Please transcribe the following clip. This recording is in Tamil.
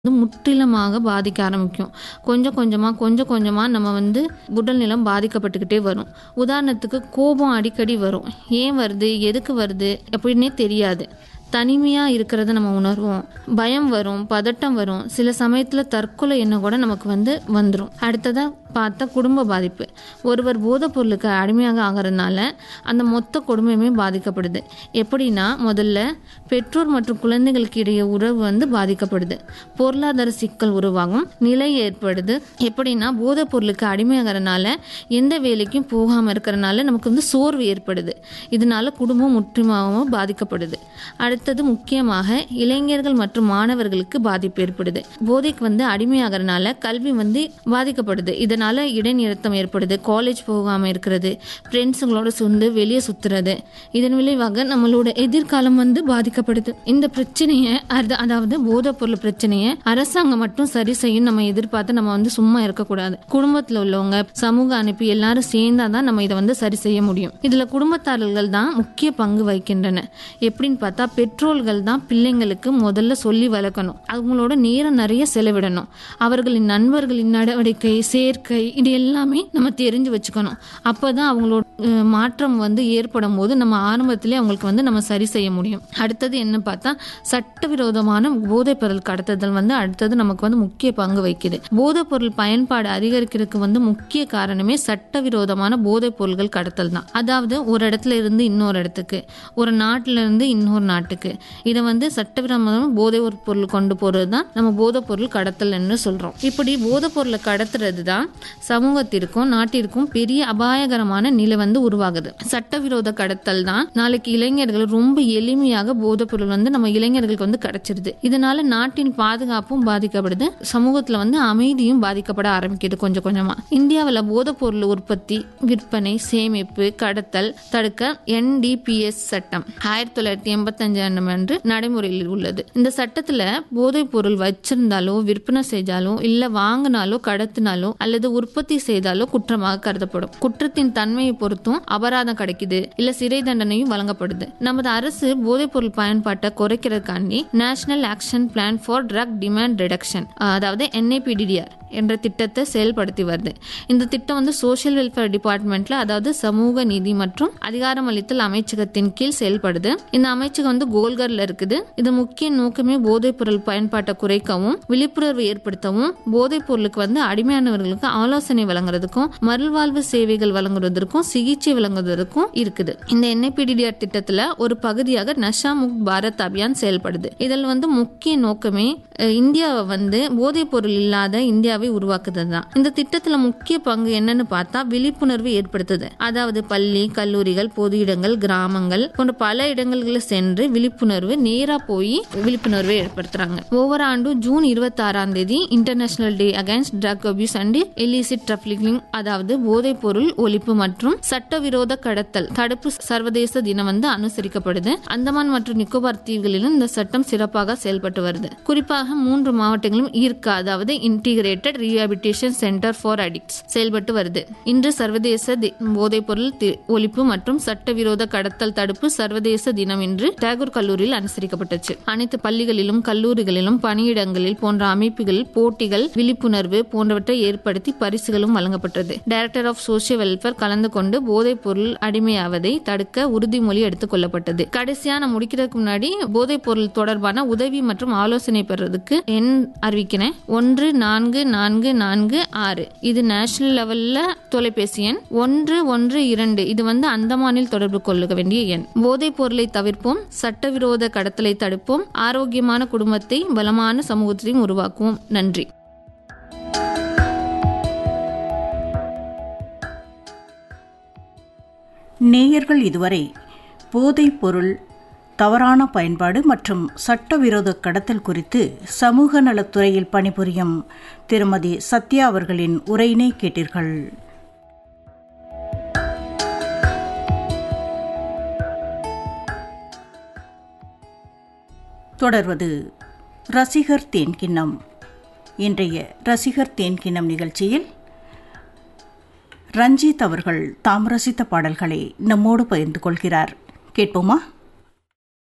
வந்து முற்றிலுமாக பாதிக்க ஆரம்பிக்கும் கொஞ்சம் கொஞ்சமாக கொஞ்சம் கொஞ்சமாக நம்ம வந்து உடல்நலம் பாதிக்கப்பட்டுக்கிட்டே வரும் உதாரணத்துக்கு கோபம் அடிக்கடி வரும் ஏன் வருது எதுக்கு வருது அப்படின்னே தெரியாது தனிமையாக இருக்கிறத நம்ம உணர்வோம் பயம் வரும் பதட்டம் வரும் சில சமயத்தில் தற்கொலை எண்ணம் கூட நமக்கு வந்து வந்துடும் அடுத்ததாக பார்த்தா குடும்ப பாதிப்பு ஒருவர் போதைப் பொருளுக்கு அடிமையாக ஆகிறதுனால அந்த மொத்த குடும்பமே பாதிக்கப்படுது எப்படின்னா முதல்ல பெற்றோர் மற்றும் குழந்தைகளுக்கு இடையே உறவு வந்து பாதிக்கப்படுது பொருளாதார சிக்கல் உருவாகும் நிலை ஏற்படுது எப்படின்னா போதைப் பொருளுக்கு அடிமையாகிறதுனால எந்த வேலைக்கும் போகாமல் இருக்கிறனால நமக்கு வந்து சோர்வு ஏற்படுது இதனால குடும்பம் முற்றிலுமாகவும் பாதிக்கப்படுது அடுத்தது முக்கியமாக இளைஞர்கள் மற்றும் மாணவர்களுக்கு பாதிப்பு ஏற்படுது போதைக்கு வந்து அடிமையாகிறதுனால கல்வி வந்து பாதிக்கப்படுது இதனால இடைநிறுத்தம் ஏற்படுது காலேஜ் போகாமல் இருக்கிறது ஃப்ரெண்ட்ஸுங்களோட சுண்டு வெளியே சுத்துறது இதன் விளைவாக நம்மளோட எதிர்காலம் வந்து பாதிக்கப்படுது இந்த பிரச்சனையை அது- அதாவது போதைப் பொருள் பிரச்சனையை அரசாங்கம் மட்டும் சரி செய்யும் நம்ம எதிர்பார்த்து நம்ம வந்து சும்மா இருக்கக்கூடாது குடும்பத்தில் உள்ளவங்க சமூக அனுப்பி எல்லாரும் சேர்ந்தாதான் நம்ம இதை வந்து சரி செய்ய முடியும் இதுல குடும்பத்தாரர்கள் தான் முக்கிய பங்கு வகிக்கின்றன எப்படின்னு பார்த்தா பெற்றோர்கள் தான் பிள்ளைங்களுக்கு முதல்ல சொல்லி வளர்க்கணும் அவங்களோட நேரம் நிறைய செலவிடணும் அவர்களின் நண்பர்களின் நடவடிக்கை சேர்க்கை இது எல்லாமே நம்ம தெரிஞ்சு வச்சுக்கணும் அப்பதான் அவங்களோட அஹ், மாற்றம் வந்து ஏற்படும் போது நம்ம ஆரம்பத்திலே அவங்களுக்கு வந்து நம்ம சரி செய்ய முடியும் அடுத்தது என்ன பார்த்தா சட்டவிரோதமான போதைப் பொருள் கடத்துதல் வந்து அடுத்தது நமக்கு வந்து முக்கிய பங்கு வகிக்குது போதைப் பொருள் பயன்பாடு அதிகரிக்கிறதுக்கு வந்து முக்கிய காரணமே சட்டவிரோதமான போதைப் பொருள்கள் கடத்தல் தான் அதாவது ஒரு இடத்துல இருந்து இன்னொரு இடத்துக்கு ஒரு நாட்டுல இருந்து இன்னொரு நாட்டுக்கு இதை வந்து சட்டவிரோதமான போதைப் பொருள் கொண்டு போறது தான் நம்ம போதைப் பொருள் கடத்தல்னு சொல்றோம் இப்படி போதைப் பொருளை கடத்துறது தான் சமூகத்திற்கும் நாட்டிற்கும் பெரிய அபாயகரமான நிலை வந்து உருவாகுது சட்டவிரோத கடத்தல் தான் நாளைக்கு இளைஞர்கள் ரொம்ப எளிமையாக போதைப் பொருள் வந்து நம்ம இளைஞர்களுக்கு வந்து கிடைச்சிருது இதனால நாட்டின் பாதுகாப்பும் பாதிக்கப்படுது சமூகத்துல வந்து அமைதியும் பாதிக்கப்பட ஆரம்பிக்குது கொஞ்சம் கொஞ்சமா இந்தியாவில் போதைப் பொருள் உற்பத்தி விற்பனை சேமிப்பு கடத்தல் தடுக்க என்டிபிஎஸ் சட்டம் ஆயிரத்தி தொள்ளாயிரத்தி எண்பத்தஞ்சு அன்று நடைமுறையில் உள்ளது இந்த சட்டத்துல போதைப் பொருள் வச்சிருந்தாலோ விற்பனை செஞ்சாலோ இல்ல வாங்கினாலோ கடத்தினாலோ அல்லது உற்பத்தி செய்தாலோ குற்றமாக கருதப்படும் குற்றத்தின் தன்மையை பொறுத்தும் அபராதம் கிடைக்குது இல்ல சிறை தண்டனையும் வழங்கப்படுது நமது அரசு போதைப் பொருள் பயன்பாட்டை குறைக்கிறதுக்காண்டி national action plan for drug demand reduction அதாவது என்ஐபிடிடிஆர் என்ற திட்டத்தை செயல்படுத்தி வருது இந்த திட்டம் வந்து சோஷியல் வெல்ஃபேர் டிபார்ட்மெண்ட்ல அதாவது சமூக நீதி மற்றும் அதிகாரமளித்தல் அமைச்சகத்தின் கீழ் செயல்படுது இந்த அமைச்சகம் வந்து கோல்கர்ல இருக்குது இது முக்கிய நோக்கமே போதைப் பொருள் பயன்பாட்டை குறைக்கவும் விழிப்புணர்வு ஏற்படுத்தவும் போதைப் பொருளுக்கு வந்து அடிமையானவர்களுக்கு ஆலோசனை வழங்குறதுக்கும் மறுவாழ்வு சேவைகள் வழங்குவதற்கும் சிகிச்சை வழங்குவதற்கும் இருக்குது இந்த என்ஐபிடிஆர் திட்டத்துல ஒரு பகுதியாக நஷா முக் பாரத் அபியான் செயல்படுது இதில் வந்து முக்கிய நோக்கமே அஹ், இந்தியாவை வந்து போதைப் பொருள் இல்லாத இந்தியாவை உருவாக்குறது தான் இந்த திட்டத்துல முக்கிய பங்கு என்னன்னு பார்த்தா விழிப்புணர்வு ஏற்படுத்துது அதாவது பள்ளி கல்லூரிகள் பொது இடங்கள் கிராமங்கள் போன்ற பல இடங்களுக்கு சென்று விழிப்புணர்வு நேரா போய் விழிப்புணர்வை ஏற்படுத்துறாங்க ஒவ்வொரு ஆண்டும் ஜூன் இருபத்தி ஆறாம் தேதி international day against drug abuse and illicit trafficking அதாவது போதைப் பொருள் ஒழிப்பு மற்றும் சட்டவிரோத கடத்தல் தடுப்பு சர்வதேச தினம் வந்து அனுசரிக்கப்படுது அந்தமான் மற்றும் நிக்கோபார் தீவுகளிலும் இந்த சட்டம் சிறப்பாக செயல்பட்டு வருது குறிப்பாக மூன்று மாவட்டங்களிலும் ஈர்க்கா அதாவது integrated rehabilitation centre for addicts செயல்பட்டு வருது இன்று சர்வதேச தி- போதைப் பொருள் தி- ஒழிப்பு மற்றும் சட்டவிரோத கடத்தல் தடுப்பு சர்வதேச தினம் இன்று டேகூர் கல்லூரியில் அனுசரிக்கப்பட்டுச்சு அனைத்து பள்ளிகளிலும் கல்லூரிகளிலும் பணியிடங்களில் போன்ற அமைப்புகளில் போட்டிகள் விழிப்புணர்வு போன்றவற்றை ஏற்படுத்தி பரிசுகளும் வழங்கப்பட்டது டைரக்டர் ஆஃப் சோசியல் வெல்ஃபேர் கலந்து கொண்டு போதைப் பொருள் அடிமையாவதை தடுக்க உறுதிமொழி எடுத்துக் கொள்ளப்பட்டது கடைசியா நான் முடிக்கிறதுக்கு முன்னாடி போதைப் பொருள் தொடர்பான உதவி மற்றும் ஆலோசனை பெறுறதுக்கு எண் அறிவிக்கிறேன் ஒன்று நான்கு நான்கு நான்கு ஆறு இது நேஷனல் லெவல்ல தொலைபேசி எண் ஒன்று ஒன்று இரண்டு இது வந்து அந்தமானில் தொடர்பு கொள்ள வேண்டிய எண் போதைப் பொருளை தவிர்ப்போம் சட்டவிரோத கடத்தலை தடுப்போம் ஆரோக்கியமான குடும்பத்தை பலமான சமூகத்தையும் உருவாக்குவோம் நன்றி நேயர்கள் இதுவரை போதைப் பொருள் தவறான பயன்பாடு மற்றும் சட்டவிரோத கடத்தல் குறித்து சமூக நலத்துறையில் பணிபுரியும் திருமதி சத்யா அவர்களின் உரையினை கேட்டீர்கள் தொடர்வது ரசிகர் தேன்கிண்ணம் இன்றைய ரசிகர் தேன்கிண்ணம் நிகழ்ச்சியில் ரஞ்சித் அவர்கள் தாம் ரசித்த பாடல்களை நம்மோடு பகிர்ந்து கொள்கிறார் கேட்போமா